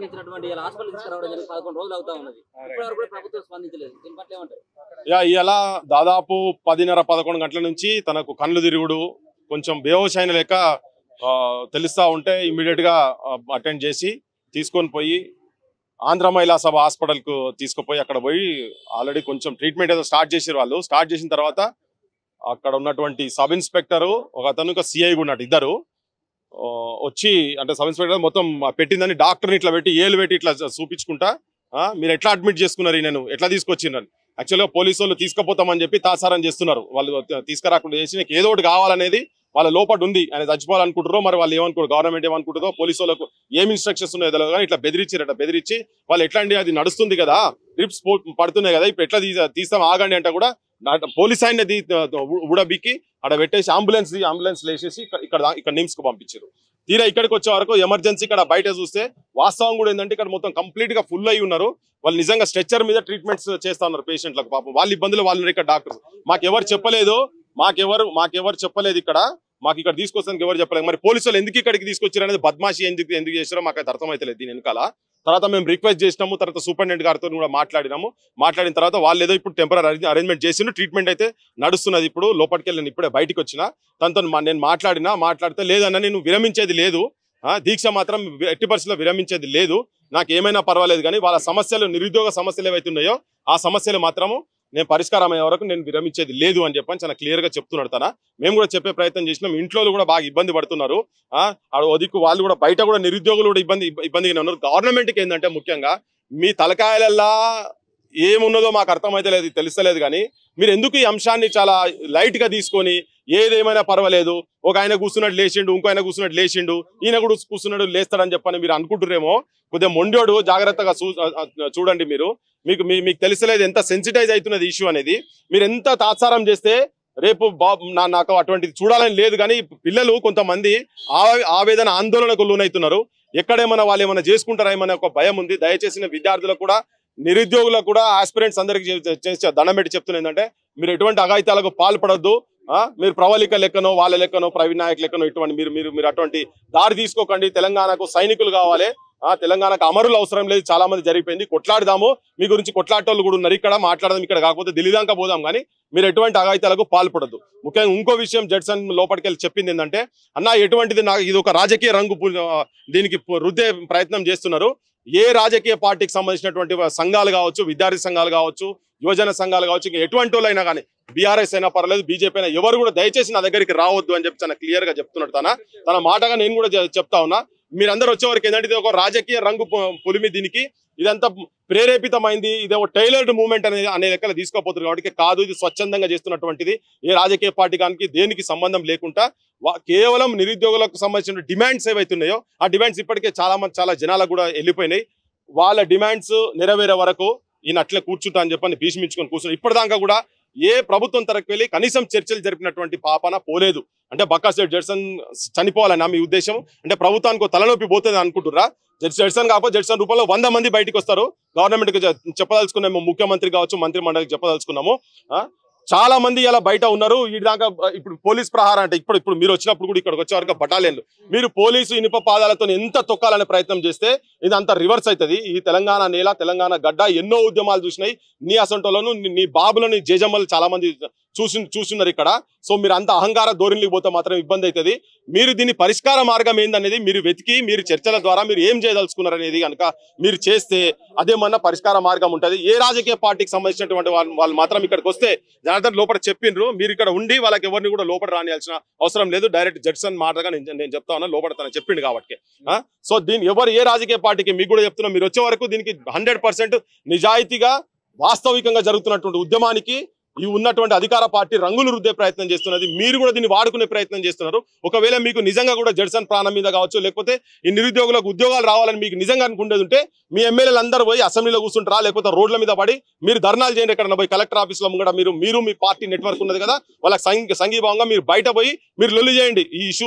సంబంధించినటువంటి ఇలా హాస్పిటల్ తీసుకురావడం జరిగింది పదకొండు రోజులు అవుతా ఉన్నది ఇప్పటివరకు కూడా ప్రభుత్వం స్పందించలేదు దీని పట్ల ఏమంటారు యా ఇలా దాదాపు పదిన్నర పదకొండు గంటల నుంచి తనకు కళ్ళు తిరుగుడు కొంచెం బేహోష్ అయిన లెక్క ఆ, తెలుస్తా ఉంటే ఇమీడియట్ గా అటెండ్ చేసి తీసుకొని పోయి ఆంధ్ర మహిళా సభ హాస్పిటల్ కు తీసుకుపోయి అక్కడ పోయి ఆల్రెడీ కొంచెం ట్రీట్మెంట్ ఏదో స్టార్ట్ చేసారు వాళ్ళు స్టార్ట్ చేసిన తర్వాత అక్కడ ఉన్నటువంటి సబ్ ఇన్స్పెక్టర్ ఒక అతను ఒక సిఐ కూడా ఉన్నట్టు ఇద్దరు ఆ, వచ్చి అంటే సబ్ ఇన్స్పెక్టర్ మొత్తం పెట్టిందని డాక్టర్ని ఇట్లా పెట్టి ఏలు పెట్టి ఇట్లా చూపించుకుంటా ఆ, మీరు ఎట్లా అడ్మిట్ చేసుకున్నారు నేను ఎట్లా తీసుకొచ్చిండ్రని యాక్చువల్గా పోలీసు వాళ్ళు తీసుకుపోతామని చెప్పి తాసారం చేస్తున్నారు వాళ్ళు తీసుకురాకుండా చేసి నీకు ఏదో ఒకటి కావాలనేది వాళ్ళ లోపల ఉంది ఆయన చచ్చిపోవాలనుకుంటారో మరి వాళ్ళు ఏమనుకుంటారు గవర్నమెంట్ ఏమనుకుంటుందో పోలీసు వాళ్ళకు ఏం ఇన్స్ట్రక్షన్స్ ఉన్నాయో తెలియదు కానీ ఇట్లా బెదిరించారట బెదిరించి వాళ్ళు ఎట్లా అండి అది నడుస్తుంది కదా రిప్స్ పడుతున్నాయి కదా ఇప్పుడు ఎట్లా తీసా- తీస్తాం ఆగండి అంటే కూడా నా- పోలీస్ ఆయన ఉడబిక్కి అక్కడ పెట్టేసి అంబులెన్స్ అంబులెన్స్ లేసేసి ఇక్కడ- ఇక్కడ దా- ఇక్కడ నిమ్స్ కు పంపించారు తీరా ఇక్కడికి వచ్చే వరకు ఎమర్జెన్సీ ఇక్కడ బయట చూస్తే వాస్తవం కూడా ఏంటంటే ఇక్కడ మొత్తం కంప్లీట్ గా ఫుల్ అయి ఉన్నారు వాళ్ళు నిజంగా స్ట్రెచ్చర్ మీద ట్రీట్మెంట్స్ చేస్తా ఉన్నారు పేషెంట్లకు పాపం వాళ్ళ ఇబ్బందులు వాళ్ళు ఉన్నారు ఇక్కడ డాక్టర్స్ మాకెవరు చెప్పలేదు మాకెవరు మాకెవరు చెప్పలేదు ఇక్కడ మాకు ఇక్కడ తీసుకొస్తానికి ఎవరు చెప్పలేదు మరి పోలీసులు ఎందుకు ఇక్కడికి తీసుకొచ్చారు అనేది బద్మాషి ఎందుకు ఎందుకు చేశారో మాకు అయితే అర్థమైతలేదు దీని వెనకాల తర్వాత మేము రిక్వెస్ట్ చేసినాము తర్వాత సూపరింటెండెంట్ గారితో కూడా మాట్లాడినాము మాట్లాడిన తర్వాత వాళ్ళు ఏదో ఇప్పుడు టెంపరీ అరేంజ్మెంట్ చేసిండు ట్రీట్మెంట్ అయితే నడుస్తున్నది ఇప్పుడు లోపలికి వెళ్ళి నేను ఇప్పుడే బయటికి వచ్చిన తనతో మా- నేను మాట్లాడినా మాట్లాడితే లేదన్న నేను విరమించేది లేదు ఆ, దీక్ష మాత్రం ఎట్టి పరిస్థితుల్లో విరమించేది లేదు నాకు ఏమైనా పర్వాలేదు కానీ వాళ్ళ సమస్యలు నిరుద్యోగ సమస్యలు ఏవైతే ఉన్నాయో ఆ సమస్యలు మాత్రము నేను పరిష్కారం అయ్యే వరకు నేను విరమించేది లేదు అని చెప్పని చాలా క్లియర్ గా చెప్తున్నాడు తన మేము కూడా చెప్పే ప్రయత్నం చేసినాం ఇంట్లో కూడా బాగా ఇబ్బంది పడుతున్నారు ఆ ఆడ ఒదిక్కు వాళ్ళు కూడా బయట కూడా నిరుద్యోగులు కూడా ఇబ్బంది ఇబ్బందిగానే ఉన్నారు గవర్నమెంట్ కి ఏంటంటే ముఖ్యంగా మీ తలకాయలల్లా ఏమున్నదో మాకు అర్థమైతే లేదు తెలుస్తలేదు కానీ మీరు ఎందుకు ఈ అంశాన్ని చాలా లైట్ గా తీసుకొని ఏదేమైనా పర్వాలేదు ఒక ఆయన కూర్చున్నట్టు లేచిండు ఇంకో ఆయన కూర్చున్నట్టు లేచిండు ఈయన కూడా కూర్చున్నాడు లేస్తాడని చెప్పని మీరు అనుకుంటురేమో కొద్దిగా మొండోడు జాగ్రత్తగా చూ- ఆ, ఆ, చూడండి మీరు మీకు మీ- మీకు తెలిసలేదు ఎంత సెన్సిటైజ్ అవుతున్నది ఇష్యూ అనేది మీరు ఎంత తాత్సారం చేస్తే రేపు బాబు నా నాకు అటువంటిది చూడాలని లేదు కానీ పిల్లలు కొంతమంది ఆ- ఆవేదన ఆందోళనకు లోనవుతున్నారు ఎక్కడేమైనా వాళ్ళు ఏమైనా చేసుకుంటారా ఏమైనా ఒక భయం ఉంది దయచేసిన విద్యార్థులకు కూడా నిరుద్యోగులకు కూడా ఆస్పిరెంట్స్ అందరికి చే- చేసే దండం పెట్టి చెప్తున్నా ఏంటంటే మీరు ఎటువంటి అఘాయితాలకు పాల్పడొద్దు ఆ, మీరు ప్రవళిక లెక్కనో వాళ్ళ లెక్కనో ప్రవీణ్ నాయక్ లెక్కనో ఇటువంటి మీరు మీరు మీరు అటువంటి దారి తీసుకోకండి తెలంగాణకు సైనికులు కావాలి ఆ తెలంగాణకు అమరులు అవసరం లేదు చాలా మంది జరిగిపోయింది కొట్లాడదాము మీ గురించి కొట్లాడేటోళ్ళు కూడా ఉన్నారు ఇక్కడ మాట్లాడదాం ఇక్కడ కాకపోతే ఢిల్లీ దాకా పోదాం కానీ మీరు ఎటువంటి అఘాయితాలకు పాల్పడద్దు ముఖ్యంగా ఇంకో విషయం జడ్సన్ లోపలికి వెళ్ళి చెప్పింది ఏంటంటే అన్న ఎటువంటిది నాకు ఇది ఒక రాజకీయ రంగు పు- ఆ, దీనికి పు- రుద్దే ప్రయత్నం చేస్తున్నారు ఏ రాజకీయ పార్టీకి సంబంధించినటువంటి సంఘాలు కావచ్చు విద్యార్థి సంఘాలు కావచ్చు యువజన సంఘాలు కావచ్చు ఇంకా ఎటువంటి వాళ్ళు అయినా కానీ బీఆర్ఎస్ అయినా పర్లేదు బీజేపీ అయినా ఎవరు కూడా దయచేసి నా దగ్గరికి రావద్దు అని చెప్పి చాలా క్లియర్ గా చెప్తున్నాడు తన తన మాటగా నేను కూడా చె- చెప్తా ఉన్నా మీరందరూ వచ్చే వరకు ఏంటంటే ఇది ఒక రాజకీయ రంగు పు- పులిమి దీనికి ఇదంతా ప్రేరేపితమైంది ఇది ఒక టైలర్డ్ మూవ్మెంట్ అనేది అనే లెక్కలు తీసుకోపోతుంది కాబట్టి కాదు ఇది స్వచ్ఛందంగా చేస్తున్నటువంటిది ఏ రాజకీయ పార్టీ కానీ దేనికి సంబంధం లేకుండా వా- కేవలం నిరుద్యోగులకు సంబంధించిన డిమాండ్స్ ఏవైతే ఉన్నాయో ఆ డిమాండ్స్ ఇప్పటికే చాలా మంది చాలా జనాలకు కూడా వెళ్ళిపోయినాయి వాళ్ళ డిమాండ్స్ నెరవేరే వరకు ఈయన అట్లే కూర్చుంటా అని చెప్పని భీష్మించుకొని కూర్చుని ఇప్పటిదాకా కూడా ఏ ప్రభుత్వం తరకు వెళ్ళి కనీసం చర్చలు జరిపినటువంటి పాపన పోలేదు అంటే బక్కా స్టేట్ జడ్సన్ చనిపోవాలన్నా మీ ఉద్దేశం అంటే ప్రభుత్వానికి ఒక తలనొప్పి పోతుంది అనుకుంటురా జడ్- జడ్సన్ కాకపోతే జడ్సన్ రూపంలో వంద మంది బయటకు వస్తారు గవర్నమెంట్ కి చెప్పదలుచుకున్నాము ముఖ్యమంత్రి కావచ్చు మంత్రి మండలికి చెప్పదలుచుకున్నాము ఆ? చాలా మంది ఇలా బయట ఉన్నారు ఈ దాకా ఇప్పుడు పోలీస్ ప్రహారం అంటే ఇప్పుడు ఇప్పుడు మీరు వచ్చినప్పుడు కూడా ఇక్కడికి వచ్చే వరకు బటాలియన్లు మీరు పోలీసు ఇనుప పాదాలతో ఎంత తొక్కాలనే ప్రయత్నం చేస్తే ఇది అంత రివర్స్ అవుతుంది ఈ తెలంగాణ నేల తెలంగాణ గడ్డ ఎన్నో ఉద్యమాలు చూసినాయి నీ అసంటోలను నీ- నీ బాబులని జేజమ్మలు చాలా మంది చూసి చూస్తున్నారు ఇక్కడ సో మీరు అంత అహంకార ధోరణికి పోతే మాత్రం ఇబ్బంది అవుతుంది మీరు దీని పరిష్కార మార్గం ఏందనేది మీరు వెతికి మీరు చర్చల ద్వారా మీరు ఏం చేయదలుచుకున్నారు అనేది కనుక మీరు చేస్తే అదేమన్నా పరిష్కార మార్గం ఉంటది ఏ రాజకీయ పార్టీకి సంబంధించినటువంటి వాళ్ళు వాళ్ళు మాత్రం ఇక్కడికి వస్తే జనార్దన్ లోపల చెప్పిండ్రు మీరు ఇక్కడ ఉండి వాళ్ళకి ఎవరిని కూడా లోపల రానియాల్సిన అవసరం లేదు డైరెక్ట్ జడ్సన్ మాటగా నేను నేను చెప్తా ఉన్నా లోపల తన చెప్పిండు కాబట్టి ఆ? సో దీని ఎవరు ఏ రాజకీయ పార్టీకి మీకు కూడా చెప్తున్నా మీరు వచ్చే వరకు దీనికి హండ్రెడ్ నిజాయితీగా వాస్తవికంగా జరుగుతున్నటువంటి ఉద్యమానికి ఈ ఉన్నటువంటి అధికార పార్టీ రంగులు రుద్దే ప్రయత్నం చేస్తున్నది మీరు కూడా దీన్ని వాడుకునే ప్రయత్నం చేస్తున్నారు ఒకవేళ మీకు నిజంగా కూడా జడ్సన్ ప్రాణం మీద కావచ్చు లేకపోతే ఈ నిరుద్యోగులకు ఉద్యోగాలు రావాలని మీకు నిజంగా అనుకుండేది ఉంటే మీ ఎమ్మెల్యేలు అందరూ పోయి అసెంబ్లీలో కూర్చుంటారా లేకపోతే రోడ్ల మీద పడి మీరు ధర్నాలు చేయండి ఎక్కడ పోయి కలెక్టర్ ఆఫీస్ లో కూడా మీరు మీరు మీ పార్టీ నెట్వర్క్ ఉన్నది కదా వాళ్ళకి సంఘీ సంఘీభావంగా మీరు బయట పోయి మీరు లొల్లి చేయండి ఈ ఇష్యూ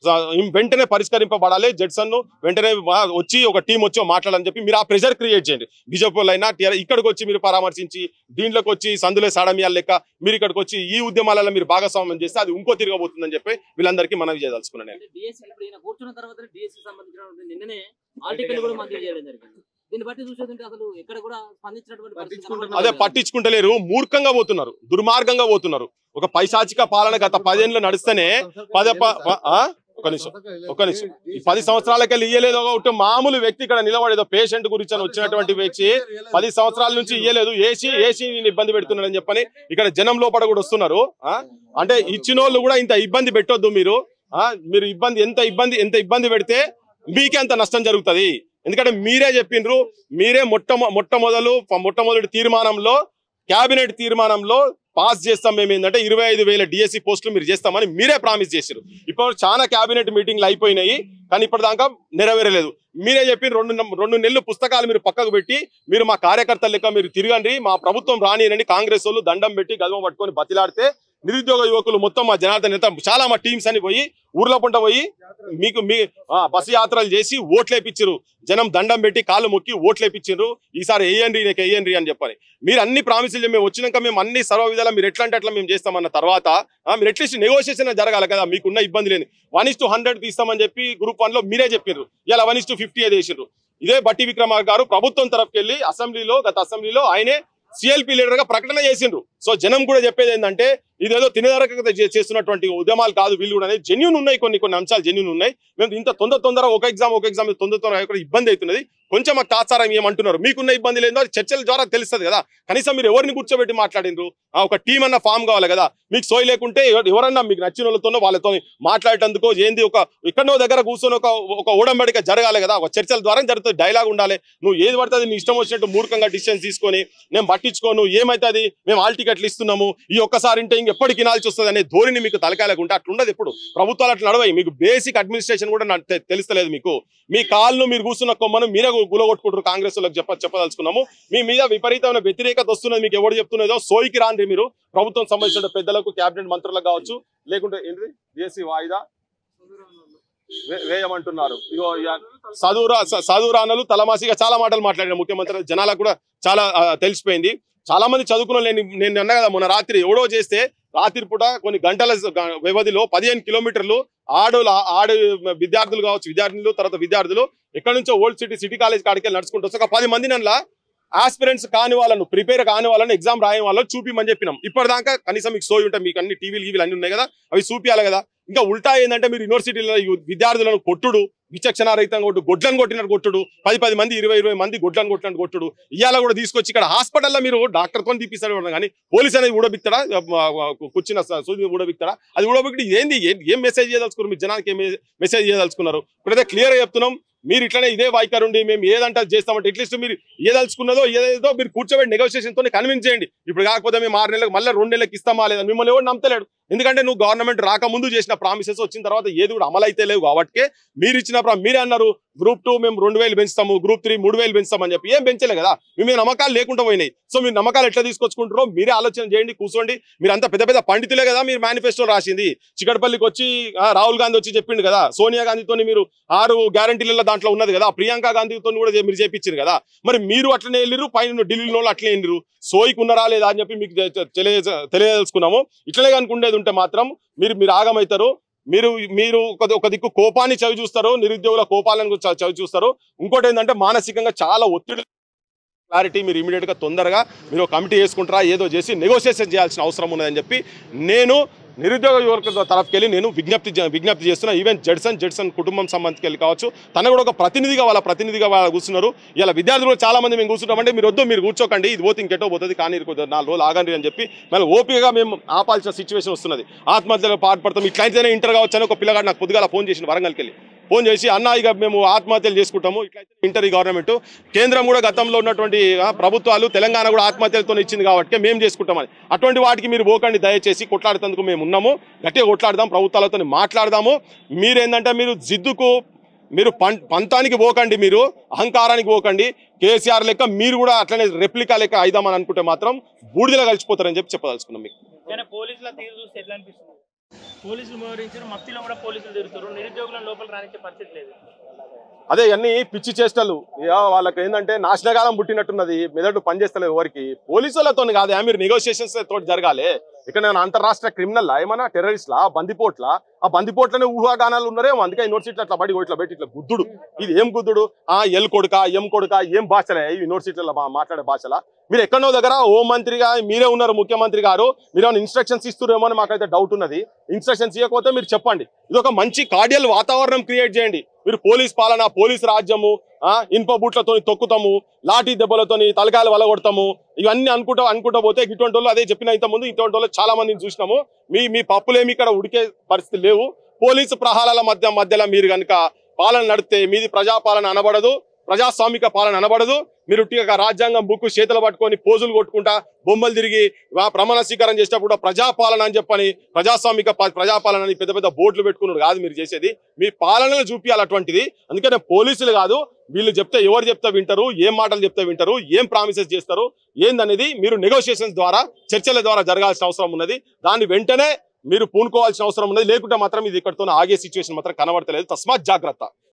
స- వెంటనే పరిష్కరింపబడాలి జడ్సన్ ను వెంటనే వా- వచ్చి ఒక టీం వచ్చి మాట్లాడాలని చెప్పి మీరు ఆ ప్రెషర్ క్రియేట్ చేయండి బీజేపీ అయినా ఇక్కడికి వచ్చి మీరు పరామర్శించి దీంట్లోకి వచ్చి సందులే సాడమియాల లెక్క మీరు ఇక్కడికి వచ్చి ఈ ఉద్యమాలలో మీరు భాగస్వామ్యం చేస్తే అది ఇంకో తిరగబోతుందని చెప్పి వీళ్ళందరికీ మనవి చేయదలుచుకున్నాను నేను. అంటే డిఎస్సీ ఇప్పుడు ఈయన కూర్చున్న తర్వాత డిఎస్సీ సంబంధించిన నిన్ననే ఆర్టికల్ కూడా మంజూరు చేయడం జరిగింది దీన్ని బట్టి చూసేదంటే అసలు ఎక్కడ కూడా స్పందించినటువంటి పరిస్థితి పట్టించుకుంటున్నారు. అదే కనబడలేదు. పట్టించుకుంటలేరు మూర్ఖంగా పోతున్నారు దుర్మార్గంగా పోతున్నారు ఒక పైశాచిక పాలన గత పదేళ్ళు నడిస్తేనే పద ప- ప- ఆ? ఒక నిమిషం ఒక నిమిషం ఈ పది సంవత్సరాలకెళ్ళి ఇయ్యలేదు ఒకటి మామూలు వ్యక్తి ఇక్కడ నిలబడేదో పేషెంట్ గురించి అని వచ్చినటువంటి వ్యక్తి పది సంవత్సరాల నుంచి ఇయ్యలేదు ఏసీ ఏసీ నేను ఇబ్బంది పెడుతున్నాడని చెప్పని ఇక్కడ జనం లోపల కూడా వస్తున్నారు ఆ? అంటే ఇచ్చిన వాళ్ళు కూడా ఇంత ఇబ్బంది పెట్టొద్దు మీరు ఆ మీరు ఇబ్బంది ఎంత ఇబ్బంది ఎంత ఇబ్బంది పెడితే మీకే అంత నష్టం జరుగుతది ఎందుకంటే మీరే చెప్పిండ్రు మీరే మొట్ట మొట్టమొదలు మొట్టమొదటి తీర్మానంలో కేబినెట్ తీర్మానంలో పాస్ చేస్తాం మేము ఏంటంటే ఇరవై ఐదు వేల డిఎస్సి పోస్టులు మీరు చేస్తామని మీరే ప్రామిస్ చేశారు ఇప్పుడు చాలా కేబినెట్ మీటింగ్లు అయిపోయినాయి కానీ ఇప్పటిదాకా నెరవేరలేదు మీరే చెప్పి రెండు నం- రెండు నెలలు పుస్తకాలు మీరు పక్కకు పెట్టి మీరు మా కార్యకర్తల లెక్క మీరు తిరగండి మా ప్రభుత్వం రానియనని కాంగ్రెస్ వాళ్ళు దండం పెట్టి గదమ పట్టుకొని బతిలాడితే నిరుద్యోగ యువకులు మొత్తం మా జనార్దన్ నేత చాలా మా టీమ్స్ అని పోయి ఊర్లో పుంట పోయి మీకు మీ ఆ, బస్సు యాత్రలు చేసి ఓట్లేపించారు జనం దండం పెట్టి కాళ్ళు మొక్కి ఓట్లేపించారు ఈసారి వేయండి నీకు వేయండి అని చెప్పని మీరు అన్ని ప్రామిసులు మేము వచ్చినాక మేము అన్ని సర్వ విధాలా మీరు ఎట్లా అంటే అట్లా మేము చేస్తామన్న తర్వాత ఆ, మీరు అట్లీస్ట్ నెగోషియేషన్ జరగాలి కదా మీకున్న ఇబ్బంది లేని వన్ ఇస్ టు హండ్రెడ్ తీస్తామని చెప్పి గ్రూప్ వన్ లో మీరే చెప్పారు ఇలా వన్ ఇస్ టు ఫిఫ్టీ చేసారు ఇదే బట్టి విక్రమ గారు ప్రభుత్వం తరఫుకి వెళ్ళి అసెంబ్లీలో గత అసెంబ్లీలో ఆయనే సిఎల్పి లీడర్ గా ప్రకటన చేసిండ్రు సో జనం కూడా చెప్పేది ఏంటంటే ఇదేదో తినేదరక చేస్తున్నటువంటి ఉద్యమాలు కాదు వీళ్ళు కూడా జెన్యున్ ఉన్నాయి కొన్ని కొన్ని అంశాలు జెన్యున్ ఉన్నాయి మేము ఇంత తొందర తొందర ఒక ఎగ్జామ్ ఒక ఎగ్జామ్ తొందర తొందర కూడా ఇబ్బంది అవుతున్నది కొంచెం మాకు తాత్సారం ఏమంటున్నారు మీకున్న ఇబ్బంది లేదో అది చర్చల ద్వారా తెలుస్తుంది కదా కనీసం మీరు ఎవరిని కూర్చోబెట్టి మాట్లాడిండ్రు ఆ, ఒక టీం అన్న ఫామ్ కావాలి కదా మీకు సోయి లేకుంటే ఎవ- ఎవరన్నా మీకు నచ్చిన వాళ్ళతోనో వాళ్ళతో మాట్లాడేటందుకో ఏంది ఒక ఎక్కడో దగ్గర కూర్చొని ఒక ఒక ఓడంబడిక జరగాలి కదా ఒక చర్చల ద్వారా జరుగుతుంది డైలాగ్ ఉండాలి నువ్వు ఏది పడుతుంది నీ ఇష్టం వచ్చినట్టు మూర్ఖంగా డిసిషన్స్ తీసుకొని నేను పట్టించుకోను ఏమైతుంది మేము ఆల్ టికెట్లు ఇస్తున్నాము ఈ ఒక్కసారి ఇంటే ఇంకెప్పటికి వినాల్సి వస్తుంది అనే ధోరణి మీకు తలకాయలకు ఉంటే అట్లుండదు ఎప్పుడు ప్రభుత్వాలు అట్లా నడవాయి మీకు బేసిక్ అడ్మినిస్ట్రేషన్ కూడా నా- తె- తెలుస్తలేదు మీకు మీ కాళ్ళు మీరు కూర్చున్న కొమ్మను మీరే గులగొట్టుకుంటారు కాంగ్రెస్ వాళ్ళకి చెప్ప చెప్పదలుచుకున్నాము మీ మీద విపరీతమైన వ్యతిరేకత వస్తున్నది మీకు ఎవరు చెప్తున్నదో సోయికి రాండి మీరు ప్రభుత్వం సంబంధించిన పెద్దలకు కేబినెట్ మంత్రులకు కావచ్చు లేకుంటే ఏంటి దేశీ వాయిదా వే- వేయమంటున్నారు ఇగో ఇక చదువురా చ- చదువురానలు తలమాసిగా చాలా మాటలు మాట్లాడిన ముఖ్యమంత్రి జనాలకు కూడా చాలా ఆ, తెలిసిపోయింది చాలా మంది చదువుకున్న వాళ్ళు నేను నేను అన్నా కదా మొన్న రాత్రి ఎవడో చేస్తే రాత్రి పూట కొన్ని గంటల స- గ- వ్యవధిలో పదిహేను కిలోమీటర్లు ఆడు ఆడు విద్యార్థులు కావచ్చు విద్యార్థులు తర్వాత విద్యార్థులు ఎక్కడి నుంచో ఓల్డ్ సిటీ సిటీ కాలేజ్ కాడికి వెళ్ళి నడుచుకుంటూ వస్తే ఒక పది మంది నన్ను ఆస్పిరెంట్స్ కాని వాళ్ళను ప్రిపేర్ కాని వాళ్ళని ఎగ్జామ్ రాయని వాళ్ళని చూపిమని చెప్పినాం ఇప్పటిదాకా కనీసం మీకు సోయి ఉంటాయి మీకు అన్ని టీవీలు గీవీలు అన్ని ఉన్నాయి కదా అవి చూపియాలి కదా ఇంకా ఉల్టా ఏంటంటే మీరు యూనివర్సిటీలో ఈ విద్యార్థులను కొట్టుడు విచక్షణారహితంగా కొట్టు గొడ్లను కొట్టినట్టు కొట్టుడు పది పది మంది ఇరవై ఇరవై మంది గొడ్లను కొట్టినట్టు కొట్టుడు ఇవాళ కూడా తీసుకొచ్చి ఇక్కడ హాస్పిటల్లో మీరు డాక్టర్తో తీపిస్తాడు కానీ పోలీస్ అనేది ఊడబిక్తాడా కూర్చున్న సూది ఊడబిక్తాడా అది ఊడబిక్కి ఏంది ఏ- ఏం మెసేజ్ చేయదలుచుకున్నారు మీ జనానికి ఏం మెసేజ్ చేయదలుచుకున్నారు ఇప్పుడైతే క్లియర్ చెప్తున్నాం మీరు ఇట్లనే ఇదే వాయికరుండి మేము ఏదంటే అది చేస్తామంటే అట్లీస్ట్ మీరు ఏదలుచుకున్నదో ఏదేదో మీరు కూర్చోబెట్టి నెగోషియేషన్ తో కన్విన్స్ చేయండి ఇప్పుడు కాకపోతే మేము ఆరు నెలలకు మళ్ళీ రెండు నెలలకు ఇస్తామా లేదా మిమ్మల్ని ఎవరు నమ్మతలేడు ఎందుకంటే నువ్వు గవర్నమెంట్ రాకముందు చేసిన ప్రామిసెస్ వచ్చిన తర్వాత ఏది కూడా అమలు అయితే లేవు కాబట్టి మీరు ఇచ్చిన ప్రా- మీరే అన్నారు గ్రూప్ టూ మేము రెండు వేలు పెంచుతాము గ్రూప్ త్రీ మూడు వేలు పెంచుతామని చెప్పి ఏం పెంచలే కదా మీ మీద నమ్మకాలు లేకుండా పోయినాయి సో మీరు నమ్మకాలు ఎట్లా తీసుకొచ్చుకుంటారో మీరే ఆలోచన చేయండి కూర్చోండి మీరు అంత పెద్ద పెద్ద పండితులే కదా మీరు మేనిఫెస్టో రాసింది చికటపల్లికి వచ్చి ఆ, రాహుల్ గాంధీ వచ్చి చెప్పిండు కదా సోనియా గాంధీతో మీరు ఆరు గ్యారంటీలలో దాంట్లో ఉన్నది కదా ప్రియాంక గాంధీతో కూడా చే- మీరు చేపించారు కదా మరి మీరు అట్లనే వెళ్ళిరు పైన ఢిల్లీలో వాళ్ళు అట్లనే వెళ్ళిరు సోయికి ఉన్నారా లేదా అని చెప్పి మీకు తె- తె- తెలియ తెలియదలుచుకున్నాము ఇట్లనే కనుకుండేది ఉంటే మాత్రం మీరు మీరు ఆగమవుతారు మీరు మీరు ఒక ఒక దిక్కు కోపాన్ని చవి చూస్తారు నిరుద్యోగుల కోపాలను చ- చవి చూస్తారు ఇంకోటి ఏంటంటే మానసికంగా చాలా ఒత్తిడి క్లారిటీ మీరు ఇమీడియట్ గా తొందరగా మీరు ఒక కమిటీ వేసుకుంటారా ఏదో చేసి నెగోషియేషన్ చేయాల్సిన అవసరం ఉన్నదని చెప్పి నేను నిరుద్యోగ యువకుల తరఫుకి వెళ్ళి నేను విజ్ఞప్తి చే- విజ్ఞప్తి చేస్తున్నా ఈవెన్ జడ్సన్ జడ్సన్ కుటుంబం సంబంధికి వెళ్ళి కావచ్చు తన కూడా ఒక ప్రతినిధిగా వాళ్ళ ప్రతినిధిగా వాళ్ళ కూర్చున్నారు ఇలా విద్యార్థులు కూడా చాలా మంది మేము కూర్చుంటామంటే మీరు వద్దు మీరు కూర్చోకండి ఇది పోతే ఇంకెటో పోతుంది కానీ ఇది కొద్దిగా నాలుగు రోజులు ఆగండి అని చెప్పి మళ్ళీ ఓపికగా మేము ఆపాల్సిన సిచ్యువేషన్ వస్తున్నది ఆత్మహత్యలో పాటుపడతాం ఇట్లయితేనే ఇంటర్ కావచ్చు అని ఒక పిల్లగాడు నాకు పొద్దుగాల ఫోన్ చేసిన వరంగల్కి వెళ్ళి ఫోన్ చేసి అన్న ఇక మేము ఆత్మహత్యలు చేసుకుంటాము ఇట్లయితే ఇంటర్ ఈ గవర్నమెంట్ కేంద్రం కూడా గతంలో ఉన్నటువంటి ఆ, ప్రభుత్వాలు తెలంగాణ కూడా ఆత్మహత్యలతో ఇచ్చింది కాబట్టి మేము చేసుకుంటామని అటువంటి వాటికి మీరు పోకండి దయచేసి కొట్లాడేందుకు మేము ఉన్నాము గట్టిగా కొట్లాడదాం ప్రభుత్వాలతో మాట్లాడదాము మీరేంటంటే మీరు జిద్దుకు మీరు పం పంతానికి పోకండి మీరు అహంకారానికి పోకండి కేసీఆర్ లెక్క మీరు కూడా అట్లనే రెప్లికా లెక్క అయిదామని అనుకుంటే మాత్రం బూడిదలో కలిసిపోతారని చెప్పి చెప్పదలుచుకున్నాం మీకు కానీ పోలీసుల తీరు చూస్తే ఎట్లా అనిపిస్తుంది పోలీసులు మోహరించారు మఫ్తీలో కూడా పోలీసులు తిరుగుతారు నిరుద్యోగులను లోపల రానిచ్చే పరిస్థితి లేదు అదే అన్ని పిచ్చి చేష్టలు ఇక వాళ్ళకి ఏంటంటే నాశనకాలం పుట్టినట్టున్నది మెదడు పనిచేస్తలేదు ఎవరికి పోలీసులతో కాదు మీరు నెగోషియేషన్స్ తోటి జరగాలి ఇక్కడ నేను అంతరాష్ట్ర క్రిమినల్ ఏమన్నా టెర్రరిస్ట్లా బందిపోట్ల ఆ బందిపోట్లనే ఊహాగానాలు ఉన్నారేమో అందుకే యూనివర్సిటీ అట్లా బడి ఇట్లా పెట్టి ఇట్లా గుద్దుడు ఇది ఏం గుద్దుడు ఆ ఎల్ కొడుక ఎం కొడుక ఏం భాషలే ఈ యూనివర్సిటీలో మా- మాట్లాడే భాషలా మీరు ఎక్కడో దగ్గర హోం మంత్రిగా మీరే ఉన్నారు ముఖ్యమంత్రి గారు మీరు ఏమైనా ఇన్స్ట్రక్షన్స్ ఇస్తున్నారేమో అని మాకైతే డౌట్ ఉన్నది ఇన్స్ట్రక్షన్స్ ఇవ్వకపోతే మీరు చెప్పండి ఇది ఒక మంచి కార్డియల్ వాతావరణం క్రియేట్ చేయండి మీరు పోలీస్ పాలన పోలీస్ రాజ్యము ఆ ఇనుప బూట్లతో తొక్కుతాము లాఠీ దెబ్బలతోని తలకాయలు వలగొడతాము ఇవన్నీ అనుకుంటా అనుకుంటా పోతే ఇటువంటి వాళ్ళు అదే చెప్పిన ఇంత ముందు ఇటువంటి వాళ్ళు చాలా మందిని చూసినాము మీ మీ పప్పులేమి ఇక్కడ ఉడికే పరిస్థితి లేవు పోలీసు ప్రహారాల మధ్య మధ్యలో మీరు కనుక పాలన నడితే మీది ప్రజాపాలన అనబడదు ప్రజాస్వామిక పాలన అనబడదు మీరు ఉట్టిగా రాజ్యాంగం బుక్ చేతులు పట్టుకొని పోజులు కొట్టుకుంటా బొమ్మలు తిరిగి వా- ప్రమాణ స్వీకారం చేసేటప్పుడు కూడా ప్రజాపాలన అని చెప్పని ప్రజాస్వామిక ప- ప్రజాపాలన అని పెద్ద పెద్ద బోర్డులు పెట్టుకున్నారు కాదు మీరు చేసేది మీ పాలనను చూపించాలి అటువంటిది అందుకనే పోలీసులు కాదు వీళ్ళు చెప్తే ఎవరు చెప్తే వింటారు ఏం మాటలు చెప్తే వింటారు ఏం ప్రామిసెస్ చేస్తారు ఏందనేది మీరు నెగోషియేషన్స్ ద్వారా చర్చల ద్వారా జరగాల్సిన అవసరం ఉన్నది దాన్ని వెంటనే మీరు పూనుకోవాల్సిన అవసరం ఉన్నది లేకుంటే మాత్రం ఇది ఇక్కడితో ఆగే సిచ్యువేషన్ మాత్రం కనబడతలేదు తస్మాత్ జాగ్రత్త